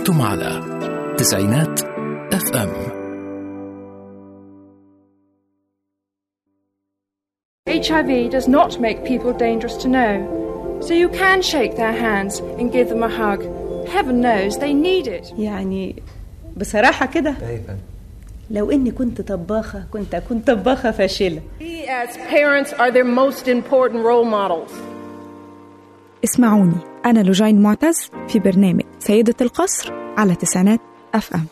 أنتم على تسعينات اف ام HIV does not make people dangerous to know. So you can shake their hands and give them a hug. Heaven knows they need it. يعني بصراحة كده ايوه لو إني كنت طباخة كنت أكون طباخة فاشلة We as parents are their most important role models. اسمعوني أنا لوجين معتز في برنامج سيدة القصر على تسعينات أف أم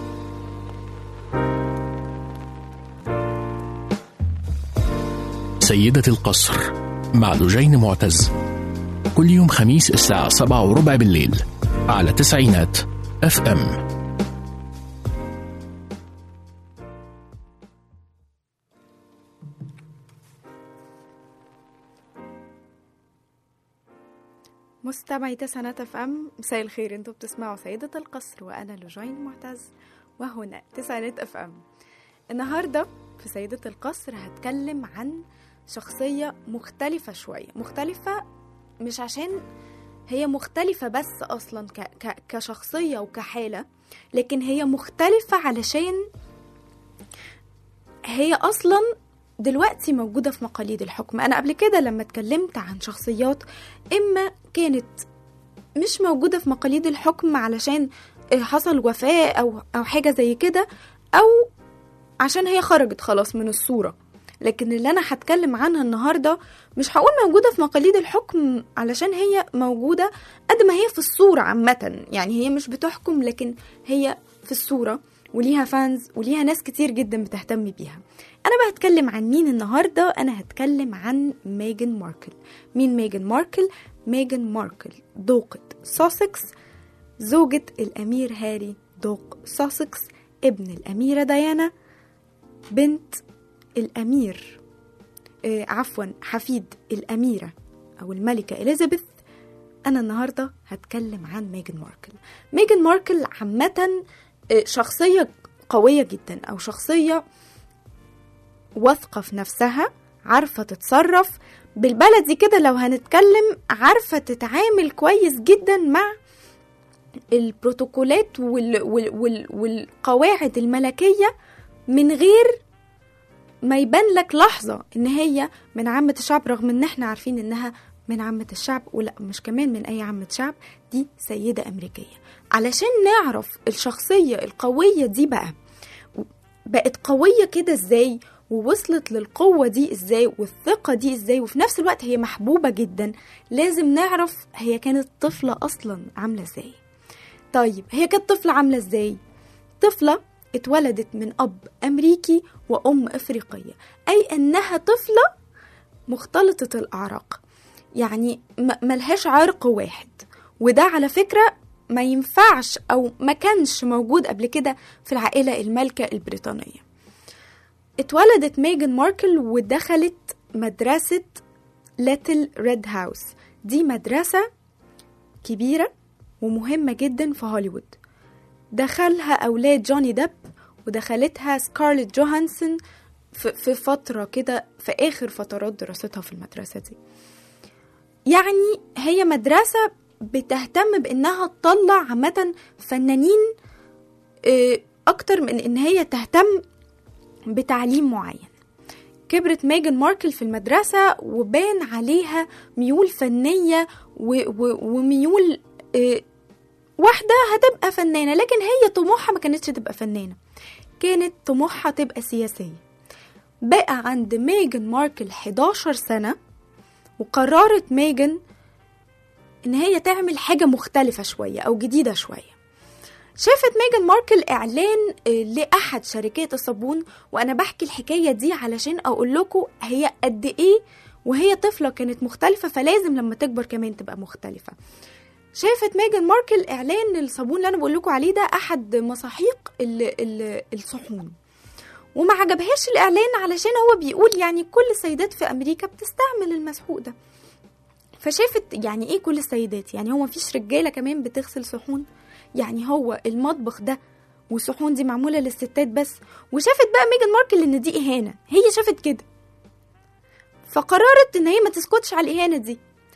سيدة القصر مع لجين معتز كل يوم خميس الساعة سبعة وربع بالليل على تسعينات اف ام مستمعي تسعينات اف ام مساء الخير انتوا بتسمعوا سيدة القصر وانا لوجين معتز وهنا تسعينات اف ام النهارده في سيدة القصر هتكلم عن شخصية مختلفة شوية مختلفة مش عشان هي مختلفة بس أصلا ك ك كشخصية وكحالة لكن هي مختلفة علشان هي أصلا دلوقتي موجودة في مقاليد الحكم أنا قبل كده لما اتكلمت عن شخصيات إما كانت مش موجودة في مقاليد الحكم علشان حصل وفاة أو أو حاجة زي كده أو عشان هي خرجت خلاص من الصورة لكن اللي أنا هتكلم عنها النهاردة مش هقول موجودة في مقاليد الحكم علشان هي موجودة قد ما هي في الصورة عامة يعني هي مش بتحكم لكن هي في الصورة وليها فانز وليها ناس كتير جدا بتهتم بيها أنا بقى هتكلم عن مين النهاردة أنا هتكلم عن ميجان ماركل مين ميجان ماركل؟ ميجان ماركل دوقة ساسكس زوجة الأمير هاري دوق ساسكس ابن الأميرة ديانا بنت الأمير آه عفوا حفيد الأميرة أو الملكة إليزابيث أنا النهاردة هتكلم عن ميجان ماركل ميجان ماركل عامة آه، شخصية قوية جدا أو شخصية واثقة في نفسها عارفة تتصرف بالبلدي كده لو هنتكلم عارفة تتعامل كويس جدا مع البروتوكولات وال وال وال والقواعد الملكية من غير ما يبان لك لحظة إن هي من عامة الشعب رغم إن إحنا عارفين إنها من عامة الشعب ولا مش كمان من أي عامة شعب دي سيدة أمريكية علشان نعرف الشخصية القوية دي بقى بقت قوية كده إزاي ووصلت للقوة دي إزاي والثقة دي إزاي وفي نفس الوقت هي محبوبة جدا لازم نعرف هي كانت طفلة أصلا عاملة إزاي طيب هي كانت طفلة عاملة إزاي طفلة اتولدت من أب أمريكي وأم أفريقية أي أنها طفلة مختلطة الأعراق يعني م- ملهاش عرق واحد وده على فكرة ما ينفعش أو ما كانش موجود قبل كده في العائلة المالكة البريطانية اتولدت ميجان ماركل ودخلت مدرسة ليتل ريد هاوس دي مدرسة كبيرة ومهمة جدا في هوليوود دخلها أولاد جوني ديب ودخلتها سكارلت جوهانسون في في فترة كده في آخر فترات دراستها في المدرسة دي يعني هي مدرسة بتهتم بإنها تطلع عامة فنانين آه، أكتر من إن هي تهتم بتعليم معين كبرت ميجان ماركل في المدرسة وبان عليها ميول فنية و و وميول آه، واحدة هتبقى فنانة لكن هي طموحها ما كانتش تبقى فنانة كانت طموحها تبقى سياسية بقى عند ميجان ماركل 11 سنة وقررت ميجان ان هي تعمل حاجة مختلفة شوية او جديدة شوية شافت ميجان ماركل اعلان آه، لاحد شركات الصابون وانا بحكي الحكاية دي علشان اقول لكم هي قد ايه وهي طفلة كانت مختلفة فلازم لما تكبر كمان تبقى مختلفة شافت ميجان ماركل اعلان الصابون اللي انا بقول لكم عليه ده احد مساحيق ال- ال- الصحون وما عجبهاش الاعلان علشان هو بيقول يعني كل السيدات في امريكا بتستعمل المسحوق ده فشافت يعني ايه كل السيدات يعني هو مفيش رجاله كمان بتغسل صحون يعني هو المطبخ ده والصحون دي معموله للستات بس وشافت بقى ميجان ماركل ان دي اهانه هي شافت كده فقررت ان هي ما تسكتش على الاهانه دي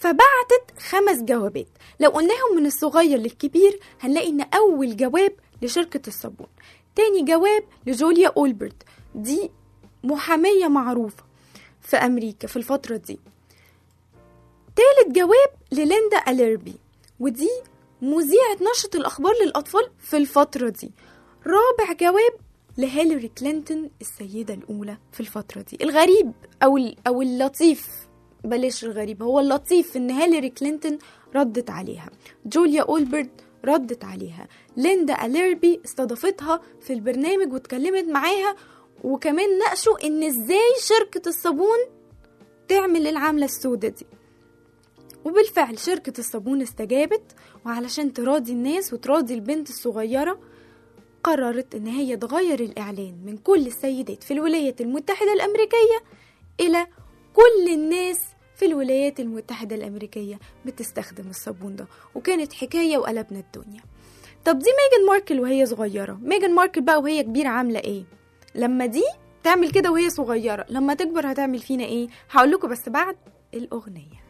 فبعتت خمس جوابات لو قلناهم من الصغير للكبير هنلاقي ان اول جواب لشركة الصابون تاني جواب لجوليا اولبرت دي محامية معروفة في امريكا في الفترة دي تالت جواب لليندا أليربي ودي مذيعة نشرة الأخبار للأطفال في الفترة دي رابع جواب لهيلاري كلينتون السيدة الأولى في الفترة دي الغريب أو ال- أو اللطيف بلاش الغريب هو اللطيف إن هيلاري كلينتون ردت عليها جوليا أولبرت ردت عليها ليندا أليربي استضافتها في البرنامج واتكلمت معاها وكمان ناقشوا إن إزاي شركة الصابون تعمل العملة السوداء دي وبالفعل شركة الصابون استجابت وعلشان تراضي الناس وتراضي البنت الصغيرة قررت إن هي تغير الإعلان من كل السيدات في الولايات المتحدة الأمريكية إلى كل الناس في الولايات المتحدة الأمريكية بتستخدم الصابون ده وكانت حكاية وقلبنا الدنيا طب دي ميجان ماركل وهي صغيرة ميجان ماركل بقى وهي كبيرة عاملة إيه لما دي تعمل كده وهي صغيرة لما تكبر هتعمل فينا إيه هقول لكم بس بعد الأغنية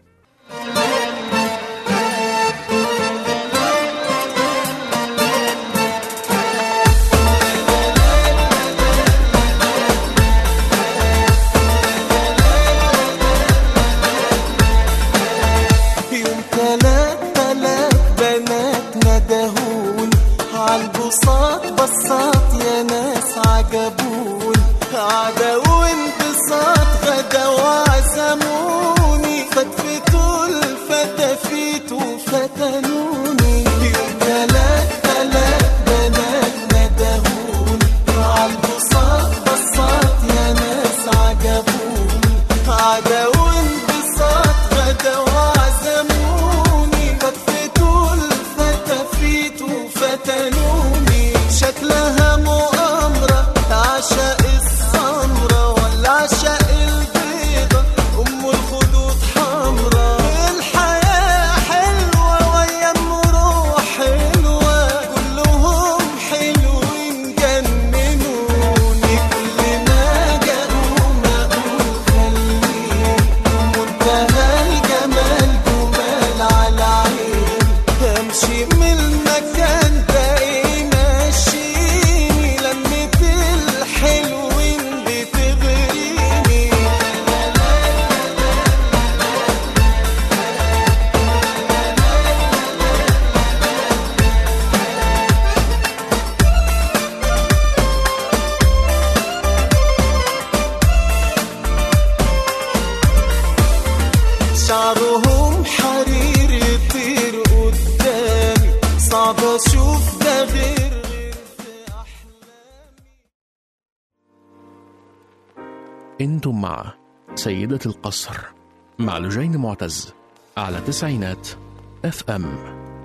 يوم تلات تلات بنات ندهون عالبساط بساط يا ناس عجبون عدا وانبساط غدا وعزموني فتفتوا الفتافيت وفتنوني يوم تلات تلات بنات ندهون عالبساط بساط يا ناس عجبون عدا وانبساط غدا وعزموني فتفتوا الفتافيت وفتنوني شكلها مؤامرة عشاء السمرة ولا عشاء البيضة أم الخدود حمرا الحياة حلوة ويا روح حلوة كلهم حلوين جننوني كل ما جاءوا ما أقول خليهم منتهى الجمال جمال على عين امشي من المكان ده ايه ماشيني لمة الحلوين بتغريني شعرهم حرير يطير قدامي صعب اشوف ده غير غير في احلامي انتم مع سيدة القصر مع لجين معتز على تسعينات اف ام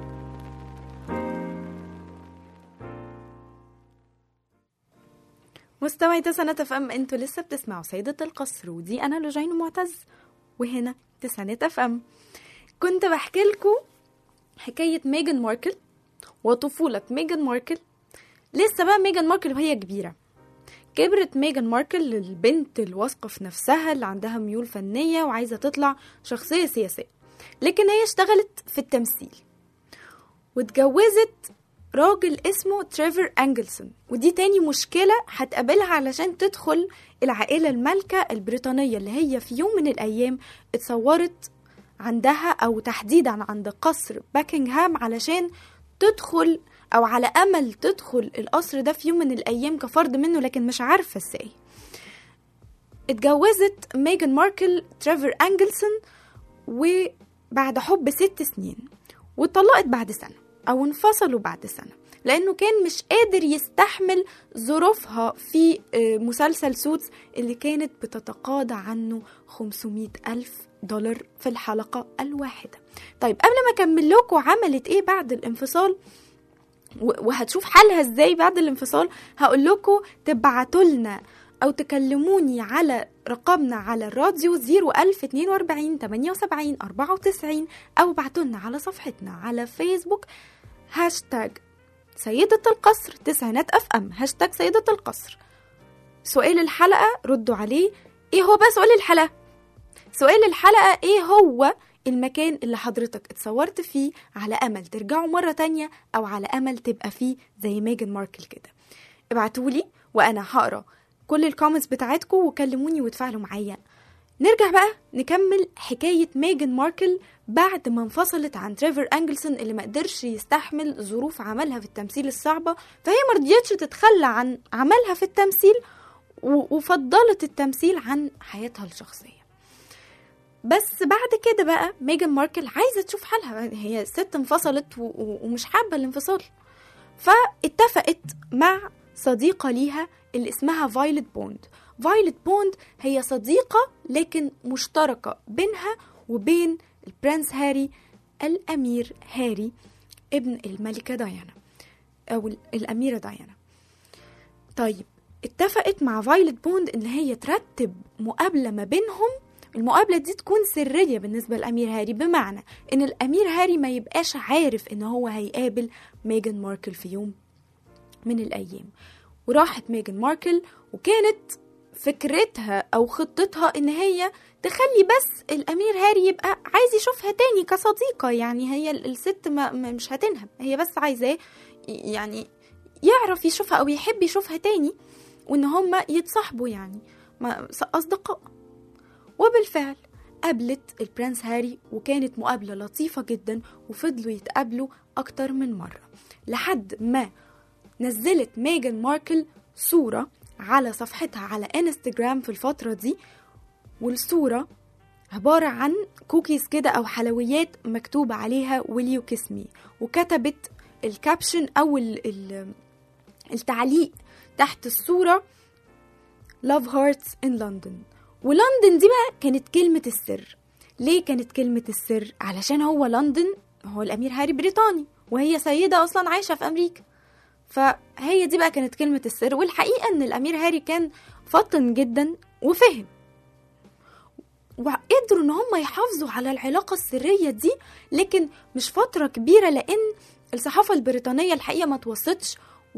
مستمعي تسعينات اف ام انتوا لسه بتسمعوا سيدة القصر ودي انا لجين معتز وهنا تسعينات اف ام كنت بحكي لكم حكاية ميجان ماركل وطفولة ميجان ماركل لسه بقى ميجان ماركل وهي كبيرة كبرت ميجان ماركل البنت الواثقة في نفسها اللي عندها ميول فنية وعايزة تطلع شخصية سياسية لكن هي اشتغلت في التمثيل واتجوزت راجل اسمه تريفر أنجلسون ودي تاني مشكلة هتقابلها علشان تدخل العائلة المالكة البريطانية اللي هي في يوم من الأيام اتصورت عندها أو تحديدا عند قصر باكنغهام علشان تدخل أو على أمل تدخل القصر ده في يوم من الأيام كفرد منه لكن مش عارفة ازاي اتجوزت ميجان ماركل تريفر أنجلسون وبعد حب ست سنين واتطلقت بعد سنة أو انفصلوا بعد سنة لأنه كان مش قادر يستحمل ظروفها في آه، مسلسل سوتس اللي كانت بتتقاضى عنه 500 ألف دولار في الحلقة الواحدة طيب قبل ما أكمل لكم عملت إيه بعد الانفصال و- وهتشوف حالها ازاي بعد الانفصال هقول لكم تبعتوا لنا او تكلموني على رقمنا على الراديو 01042 78 94 او ابعتوا لنا على صفحتنا على فيسبوك هاشتاج سيدة القصر تسعينات اف ام هاشتاج سيدة القصر سؤال الحلقة ردوا عليه ايه هو بقى سؤال الحلقة سؤال الحلقة ايه هو المكان اللي حضرتك اتصورت فيه على أمل ترجعوا مرة تانية أو على أمل تبقى فيه زي ميجان ماركل كده ابعتولي وأنا هقرا كل الكومنتس بتاعتكم وكلموني وتفاعلوا معايا نرجع بقى نكمل حكاية ميجان ماركل بعد ما انفصلت عن تريفر أنجلسون اللي ما قدرش يستحمل ظروف عملها في التمثيل الصعبة فهي مرضيتش تتخلى عن عملها في التمثيل و- وفضلت التمثيل عن حياتها الشخصية بس بعد كده بقى ميجان ماركل عايزة تشوف حالها هي ست انفصلت و- و- ومش حابة الانفصال فاتفقت مع صديقة ليها اللي اسمها فايلت بوند فايلت بوند هي صديقة لكن مشتركة بينها وبين البرنس هاري الأمير هاري ابن الملكة ديانا أو ال- الأميرة ديانا طيب اتفقت مع فايلت بوند إن هي ترتب مقابلة ما بينهم المقابلة دي تكون سرية بالنسبة للأمير هاري بمعنى إن الأمير هاري ما يبقاش عارف إن هو هيقابل ميجان ماركل في يوم من الأيام وراحت ميجان ماركل وكانت فكرتها أو خطتها إن هي تخلي بس الأمير هاري يبقى عايز يشوفها تاني كصديقة يعني هي ال- الست ما ما- مش هتنهب هي بس عايزاه ي- يعني يعرف يشوفها أو يحب يشوفها تاني وإن هما يتصاحبوا يعني ما أصدقاء وبالفعل قابلت البرنس هاري وكانت مقابلة لطيفة جدا وفضلوا يتقابلوا أكتر من مرة لحد ما نزلت ميجان ماركل صورة على صفحتها على انستجرام في الفترة دي والصورة عبارة عن كوكيز كده أو حلويات مكتوب عليها will you kiss me وكتبت الكابشن أو ال ال التعليق تحت الصورة love hearts in London ولندن دي بقى كانت كلمة السر ليه كانت كلمة السر؟ علشان هو لندن هو الأمير هاري بريطاني وهي سيدة أصلا عايشة في أمريكا فهي دي بقى كانت كلمة السر والحقيقة إن الأمير هاري كان فطن جدا وفهم وقدروا إن هم يحافظوا على العلاقة السرية دي لكن مش فترة كبيرة لأن الصحافة البريطانية الحقيقة ما توصتش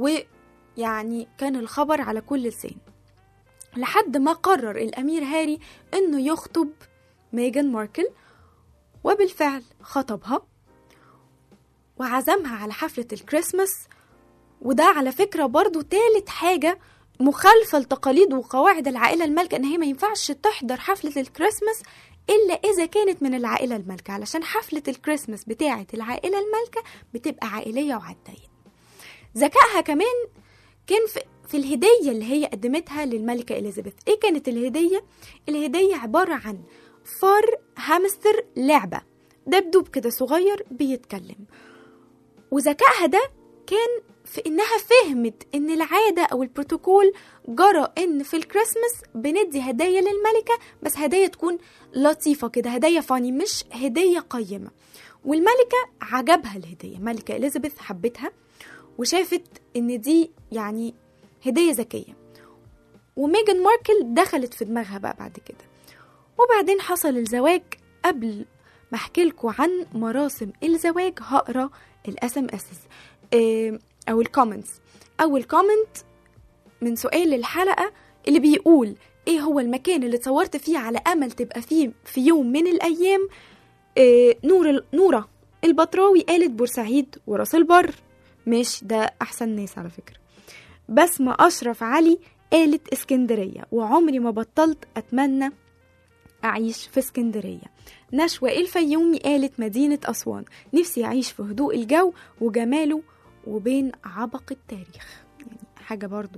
ويعني كان الخبر على كل لسان لحد ما قرر الأمير هاري إنه يخطب ميجان ماركل وبالفعل خطبها وعزمها على حفلة الكريسماس وده على فكرة برضو تالت حاجة مخالفة لتقاليد وقواعد العائلة المالكة إن هي ما ينفعش تحضر حفلة الكريسماس إلا إذا كانت من العائلة المالكة علشان حفلة الكريسماس بتاعة العائلة المالكة بتبقى عائلية وعالضيق ذكائها كمان كان في, في الهدية اللي هي قدمتها للملكة إليزابيث إيه كانت الهدية؟ الهدية عبارة عن فار هامستر لعبة دبدوب كده صغير بيتكلم وذكائها ده كان في إنها فهمت إن العادة أو البروتوكول جرى إن في الكريسماس بندي هدايا للملكة بس هدايا تكون لطيفة كده هدايا فاني مش هدية قيمة والملكة عجبها الهدية ملكة إليزابيث حبتها وشافت إن دي يعني هدية ذكية وميجان ماركل دخلت في دماغها بقى بعد كده وبعدين حصل الزواج قبل ما احكي لكم عن مراسم الزواج هقرا الاس ام اس او الكومنتس اول كومنت من سؤال الحلقه اللي بيقول ايه هو المكان اللي اتصورت فيه على امل تبقى فيه في يوم من الايام إيه نور ال- نوره البطراوي قالت بورسعيد وراس البر ماشي ده احسن ناس على فكره بسمة أشرف علي قالت اسكندرية وعمري ما بطلت أتمنى أعيش في اسكندرية نشوى الفيومي قالت مدينة أسوان نفسي أعيش في هدوء الجو وجماله وبين عبق التاريخ يعني حاجة برضو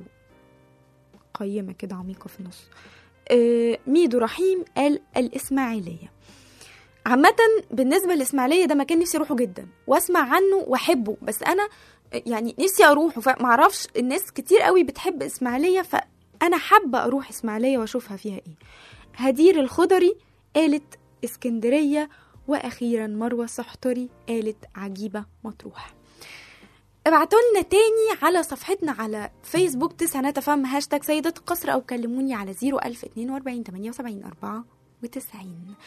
قيمة كده عميقة في النص آه، ميدو رحيم قال الإسماعيلية عامة بالنسبة للإسماعيلية ده مكان نفسي أروحه جدا وأسمع عنه وأحبه بس أنا يعني نفسي أروحه فمعرفش الناس كتير قوي بتحب إسماعيلية فأنا حابة أروح إسماعيلية وأشوفها فيها إيه هدير الخضري قالت اسكندرية وأخيرا مروة سحتري قالت عجيبة مطروح ابعتوا لنا تاني على صفحتنا على فيسبوك تسعينات فم هاشتاج سيدة القصر أو كلموني على 01042 78 94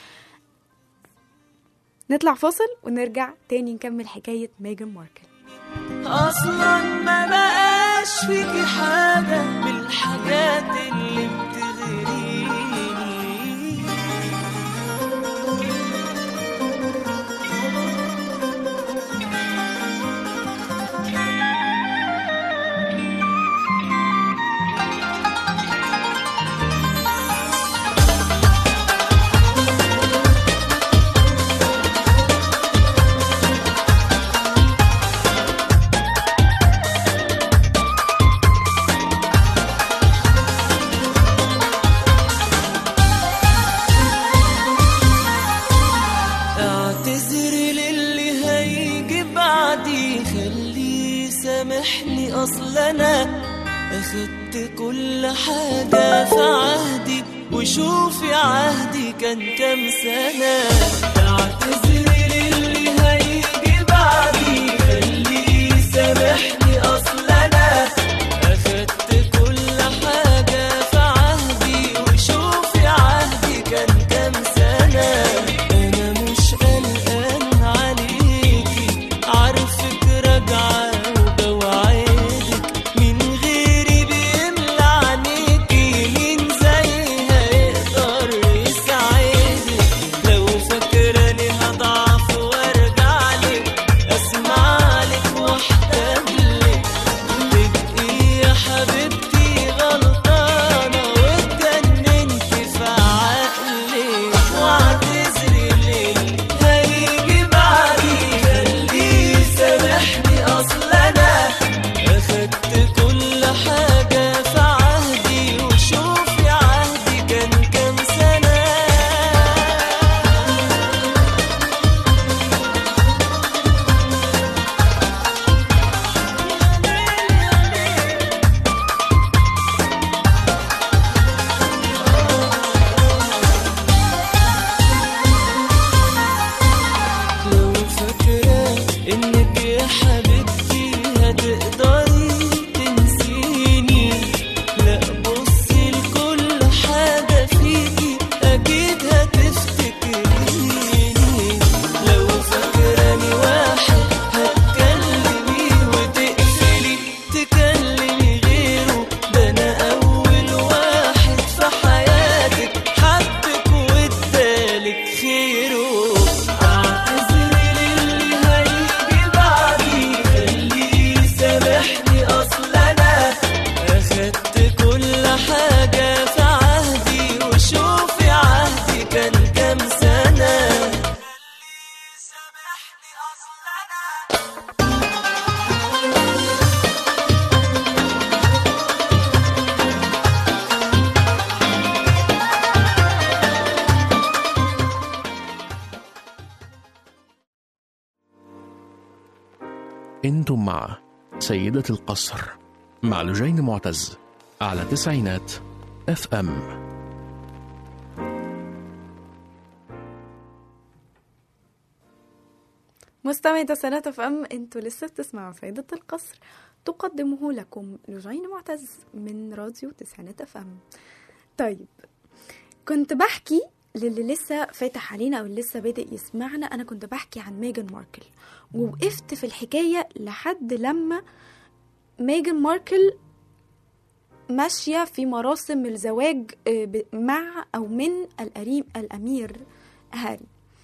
نطلع فاصل ونرجع تاني نكمل حكاية ميجان ماركل اصلا ما بقاش فيكي حاجة من الحاجات اللي بتغريني سامحني اصل انا اخدت كل حاجة في عهدي وشوفي عهدي كان كام سنة اعتذري للي هيجي بعدي خليه يسامحني اصل انا اخدت كل حاجة في عهدي وشوفي عهدي كان كام سنة انا مش قلقان عليكي عارفك راجعة وبوعدك من غيري بيملى عينيكي مين زيها يقدر يساعدك لو فاكراني هضعف وارجع لك اسمع لك واحتملك تبقي يا حبيبتي غلطانة واتجننت في عقلك واعتذري للي هيجي بعدي خليه يسامحني اصل انا اخدت كل حاجة في عهدي وشوفي عهدي كان كام سنة لو فاكرة انك يا حبيبتي هتقدري تنسيني لا بصي لكل حاجة فيكي اكيد هتفتكريني لو فاكراني واحد هتكلمي وتقفلي تكلمي غيره ده انا اول واحد في حياتك حبك وادالك خيره اعتذري للي هيجي بعدي خليه يسامحني اصل انا اخدت كل حاجة في عهدي وشوفي عهدي كان كام سنة سامحني اصل انا انتم مع سيدة القصر مع لجين معتز على تسعينات اف ام مستمعي تسعينات اف ام انتوا لسه بتسمعوا سيدة القصر تقدمه لكم لجين معتز من راديو تسعينات اف ام طيب كنت بحكي للي لسه فاتح علينا او اللي لسه بادئ يسمعنا انا كنت بحكي عن ميجان ماركل ووقفت في الحكايه لحد لما ميجان ماركل ماشيه في مراسم الزواج آه، ب- مع او من الأريم الامير هاري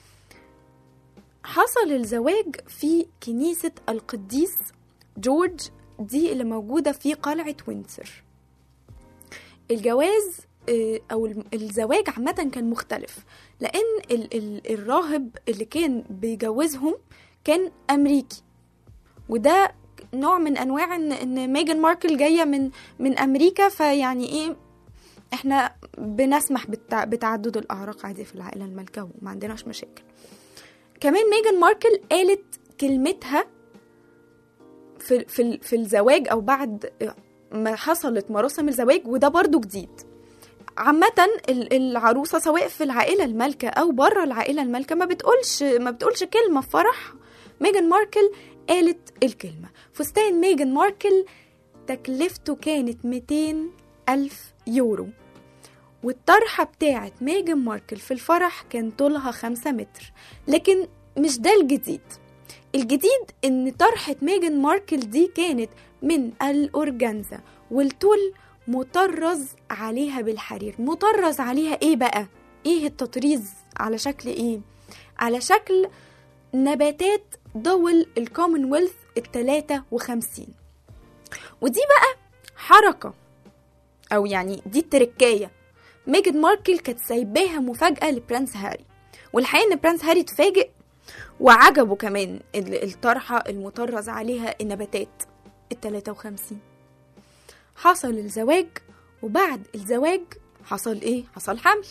حصل الزواج في كنيسة القديس جورج دي اللي موجودة في قلعة وينسر الجواز آه، أو الم- الزواج عامة كان مختلف لأن ال- ال- الراهب اللي كان بيجوزهم كان أمريكي وده نوع من أنواع إن, إن ميجان ماركل جاية من من أمريكا فيعني إيه إحنا بنسمح بالتع- بتعدد الأعراق عادي في العائلة المالكة وما عندناش مشاكل كمان ميجان ماركل قالت كلمتها في في في الزواج او بعد ما حصلت مراسم الزواج وده برضو جديد عامة ال- العروسة سواء في العائلة المالكة أو بره العائلة المالكة ما بتقولش ما بتقولش كلمة في فرح ميجان ماركل قالت الكلمة فستان ميجان ماركل تكلفته كانت 200 ألف يورو والطرحة بتاعت ميجان ماركل في الفرح كان طولها خمسة متر لكن مش ده الجديد الجديد ان طرحة ميجان ماركل دي كانت من الأورجانزا والتول مطرز عليها بالحرير مطرز عليها ايه بقى ايه التطريز على شكل ايه على شكل نباتات دول الكومنولث التلاتة وخمسين ودي بقى حركة او يعني دي التركايه ميجان ماركل كانت سايباها مفاجاه لبرنس هاري والحقيقه ان برنس هاري اتفاجئ وعجبه كمان ال- الطرحه المطرز عليها النباتات ال 53 حصل الزواج وبعد الزواج حصل ايه حصل حمل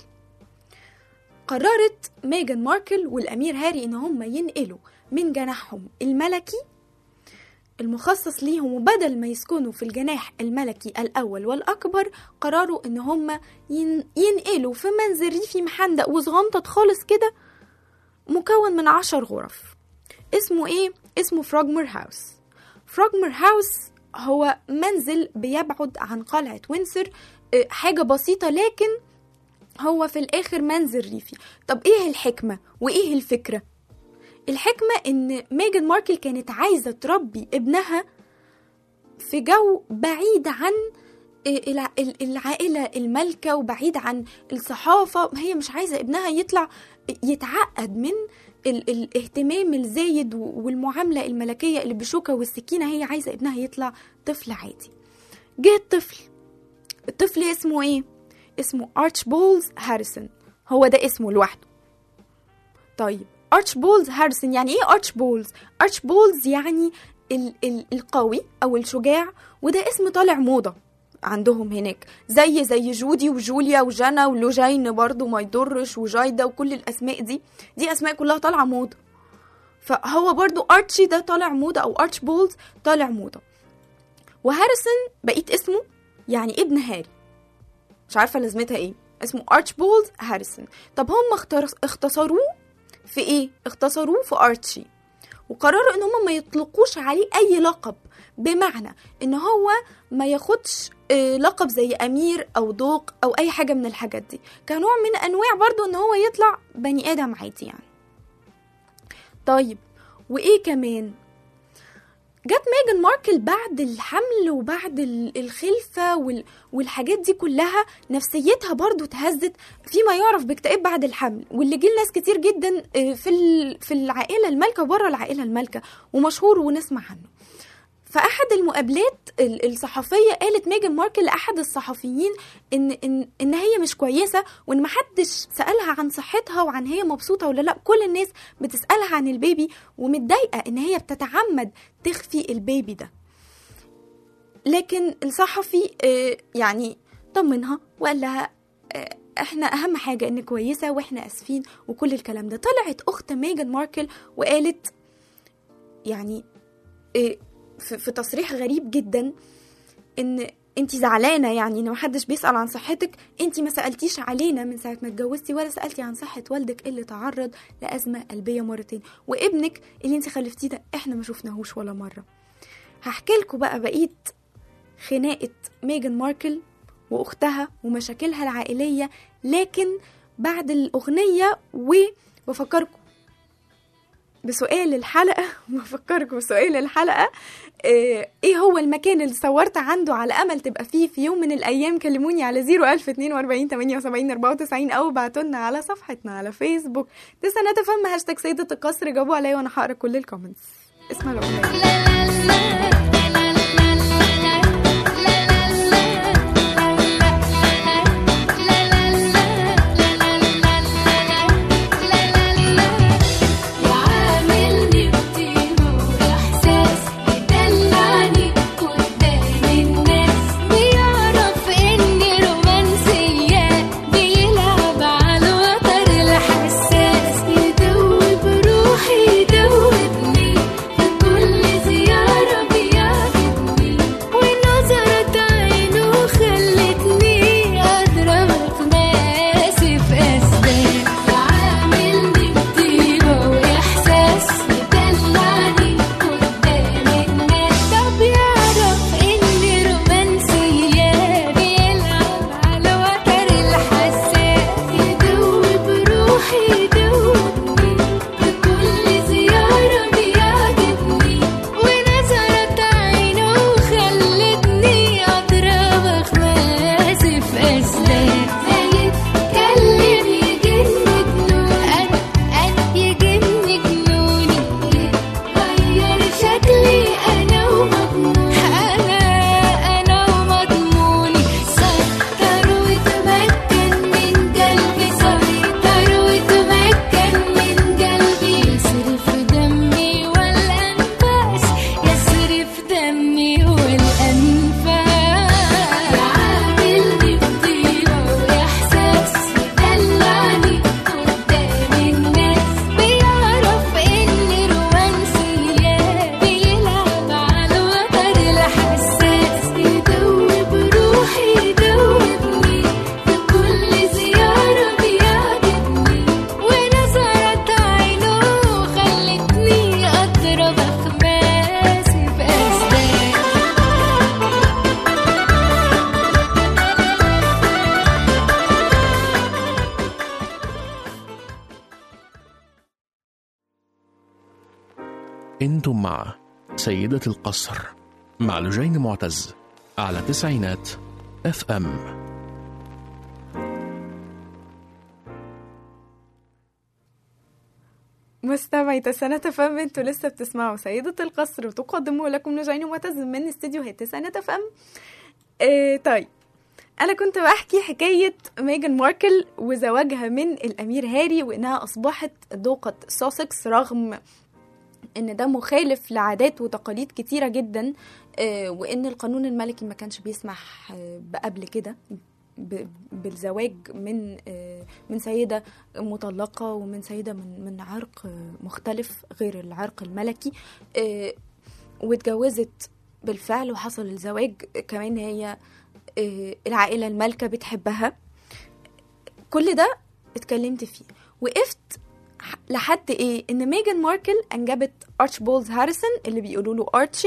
قررت ميجان ماركل والامير هاري ان هم ينقلوا من جناحهم الملكي المخصص ليهم وبدل ما يسكنوا في الجناح الملكي الأول والأكبر قرروا إن هم ين... ينقلوا في منزل ريفي محندق وصغنطط خالص كده مكون من عشر غرف اسمه ايه؟ اسمه فروجمر هاوس فروجمر هاوس هو منزل بيبعد عن قلعة وينسر آه، حاجة بسيطة لكن هو في الآخر منزل ريفي طب ايه الحكمة وايه الفكرة؟ الحكمة ان ميجان ماركل كانت عايزة تربي ابنها في جو بعيد عن الع- ال- العائلة المالكة وبعيد عن الصحافة هي مش عايزة ابنها يطلع يتعقد من ال- الاهتمام الزايد و- والمعاملة الملكية اللي بالشوكة والسكينة هي عايزة ابنها يطلع طفل عادي جه الطفل الطفل اسمه ايه؟ اسمه ارشبولز هاريسون هو ده اسمه لوحده طيب ارشبولز هاريسون يعني ايه ارشبولز ارشبولز يعني ال ال القوي او الشجاع وده اسم طالع موضه عندهم هناك زي زي جودي وجوليا وجانا ولوجين برضو ما يضرش وجايدا وكل الاسماء دي دي اسماء كلها طالعه موضه فهو برضو ارتشي ده طالع موضه او ارشبولز طالع موضه وهاريسون بقيت اسمه يعني ابن هاري مش عارفه لازمتها ايه اسمه ارشبولز هاريسون طب هم اختر- اختصروه في ايه اختصروه في ارتشي وقرروا ان هم ما يطلقوش عليه اي لقب بمعنى ان هو ما ياخدش آه، لقب زي امير او دوق او اي حاجه من الحاجات دي كنوع من انواع برضو ان هو يطلع بني ادم عادي يعني طيب وايه كمان جت ميجان ماركل بعد الحمل وبعد ال- الخلفة وال- والحاجات دي كلها نفسيتها برضو اتهزت فيما يعرف باكتئاب بعد الحمل واللي جه لناس كتير جدا آه، في ال- في العائلة المالكة وبره العائلة المالكة ومشهور ونسمع عنه فأحد المقابلات ال- الصحفية قالت ميجان ماركل لأحد الصحفيين إن إن إن هي مش كويسة وإن محدش سألها عن صحتها وعن هي مبسوطة ولا لأ كل الناس بتسألها عن البيبي ومتضايقة إن هي بتتعمد تخفي البيبي ده لكن الصحفي آه، يعني طمنها وقال لها آه، احنا اهم حاجه انك كويسه واحنا اسفين وكل الكلام ده طلعت اخت ميجان ماركل وقالت يعني آه، في في تصريح غريب جدا ان انت زعلانه يعني ان محدش بيسال عن صحتك انت ما سالتيش علينا من ساعه ما اتجوزتي ولا سالتي عن صحه والدك اللي تعرض لازمه قلبيه مرتين وابنك اللي انت خلفتيه ده احنا ما شفناهوش ولا مره هحكي لكم بقى بقيه خناقه ميجان ماركل واختها ومشاكلها العائليه لكن بعد الاغنيه وبفكركم بسؤال الحلقة بفكركم بسؤال الحلقة آه، ايه هو المكان اللي صورت عنده على امل تبقى فيه في يوم من الايام كلموني على 01042 78 94 او بعتولنا على صفحتنا على فيسبوك تسنى تفهم هاشتاج سيدة القصر جابوا عليا وانا هقرا كل الكومنتس اسمع الاغنية يعاملني بطيبة وإحساس يدلعني قدام الناس بيعرف إني رومانسية بيلعب على الوتر الحساس يدوب روحي يدوبني في كل زيارة انتم مع سيدة القصر مع لجين معتز على تسعينات اف ام مستمعي تسعينات فم انتوا لسه بتسمعوا سيدة القصر وتقدمه لكم نجين معتز من استديوهات تسعينات فم اه طيب انا كنت بحكي حكاية ميجان ماركل وزواجها من الامير هاري وانها اصبحت دوقة سوسكس رغم ان ده مخالف لعادات وتقاليد كتيرة جدا آه، وان القانون الملكي ما كانش بيسمح آه، بقبل كده ب- بالزواج من آه، من سيدة مطلقة ومن سيدة من من عرق آه، مختلف غير العرق الملكي آه، واتجوزت بالفعل وحصل الزواج كمان هي آه، العائلة المالكة بتحبها كل ده اتكلمت فيه وقفت ح- لحد ايه ان ميجان ماركل انجبت ارشبولد هاريسون اللي بيقولوا له ارتشي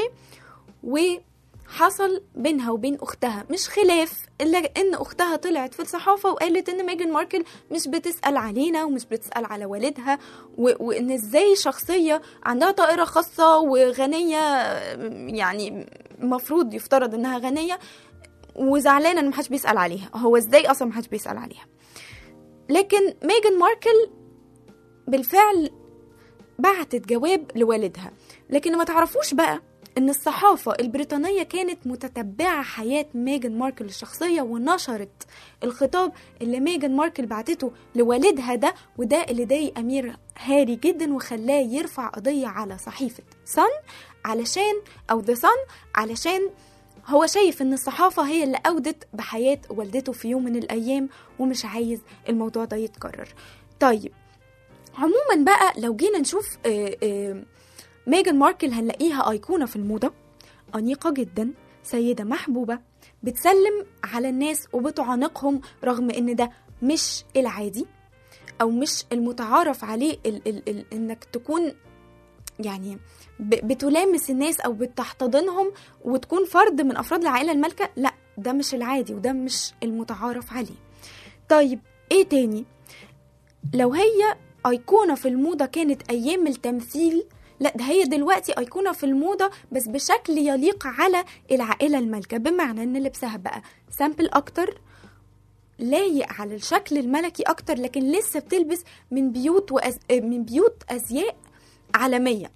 وحصل بينها وبين اختها مش خلاف الا ان اختها طلعت في الصحافه وقالت ان ميجان ماركل مش بتسال علينا ومش بتسال على والدها و- وان ازاي شخصيه عندها طائره خاصه وغنيه يعني المفروض يفترض انها غنيه وزعلانه ان محدش بيسال عليها هو ازاي اصلا محدش بيسال عليها لكن ميجان ماركل بالفعل بعتت جواب لوالدها لكن ما تعرفوش بقى ان الصحافة البريطانية كانت متتبعة حياة ميجان ماركل الشخصية ونشرت الخطاب اللي ميجان ماركل بعتته لوالدها ده وده اللي ضايق امير هاري جدا وخلاه يرفع قضية على صحيفة سان علشان او ذا سان علشان هو شايف ان الصحافة هي اللي أودت بحياة والدته في يوم من الأيام ومش عايز الموضوع ده يتكرر طيب عموما بقى لو جينا نشوف آه، آه، ميجان ماركل هنلاقيها أيقونة في الموضة أنيقة جدا سيدة محبوبة بتسلم على الناس وبتعانقهم رغم ان ده مش العادي او مش المتعارف عليه ال ال ال انك تكون يعني ب- بتلامس الناس او بتحتضنهم وتكون فرد من افراد العائله المالكه لا ده مش العادي وده مش المتعارف عليه طيب ايه تاني لو هي ايقونه في الموضه كانت ايام التمثيل لا ده هي دلوقتي ايقونه في الموضه بس بشكل يليق على العائله المالكه بمعنى ان لبسها بقى سامبل اكتر لايق على الشكل الملكي اكتر لكن لسه بتلبس من بيوت وأز... من بيوت ازياء عالميه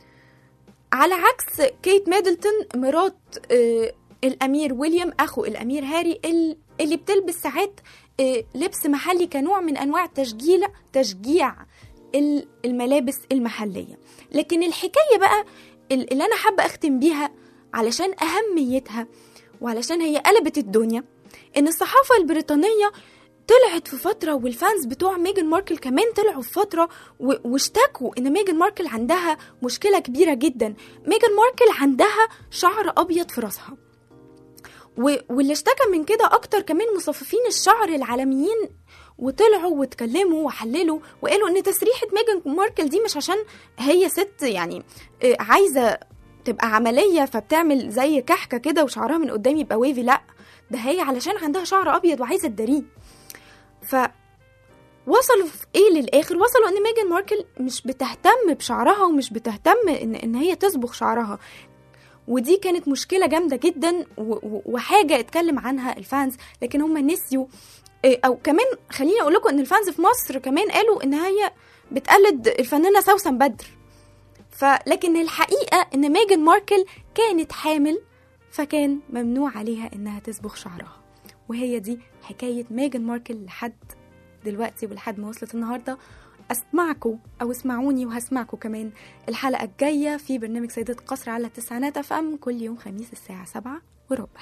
على عكس كيت ميدلتون مرات آه، الامير ويليام اخو الامير هاري ال- اللي بتلبس ساعات آه، لبس محلي كنوع من انواع تشجيع تشجيع ال- الملابس المحليه لكن الحكايه بقى ال- اللي انا حابه اختم بيها علشان اهميتها وعلشان هي قلبت الدنيا ان الصحافه البريطانيه طلعت في فترة والفانز بتوع ميجان ماركل كمان طلعوا في فترة و- واشتكوا ان ميجان ماركل عندها مشكلة كبيرة جدا ميجان ماركل عندها شعر ابيض في راسها و- واللي اشتكى من كده اكتر كمان مصففين الشعر العالميين وطلعوا واتكلموا وحللوا وقالوا ان تسريحة ميجان ماركل دي مش عشان هي ست يعني آه، عايزة تبقى عملية فبتعمل زي كحكة كده وشعرها من قدام يبقى ويفي لا ده هي علشان عندها شعر ابيض وعايزة تداريه ف وصلوا في ايه للاخر وصلوا ان ميجان ماركل مش بتهتم بشعرها ومش بتهتم ان ان هي تصبغ شعرها ودي كانت مشكله جامده جدا و- و- وحاجه اتكلم عنها الفانز لكن هم نسيوا إيه، او كمان خليني اقول لكم ان الفانز في مصر كمان قالوا ان هي بتقلد الفنانه سوسن بدر فلكن الحقيقه ان ميجان ماركل كانت حامل فكان ممنوع عليها انها تصبغ شعرها وهي دي حكايه ميجان ماركل لحد دلوقتي ولحد ما وصلت النهارده اسمعكم او اسمعوني وهسمعكم كمان الحلقه الجايه في برنامج سيدة قصر على التسعينات اف ام كل يوم خميس الساعه سبعة وربع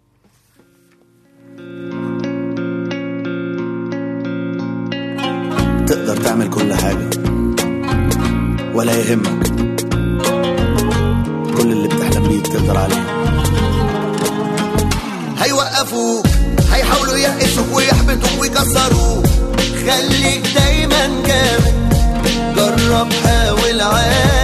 تقدر تعمل كل حاجة ولا يهمك كل اللي بتحلم بيه تقدر عليه هيوقفوك هيحاولوا يقسوك ويحبطوك ويكسروك خليك دايما جامد جرب حاول عادي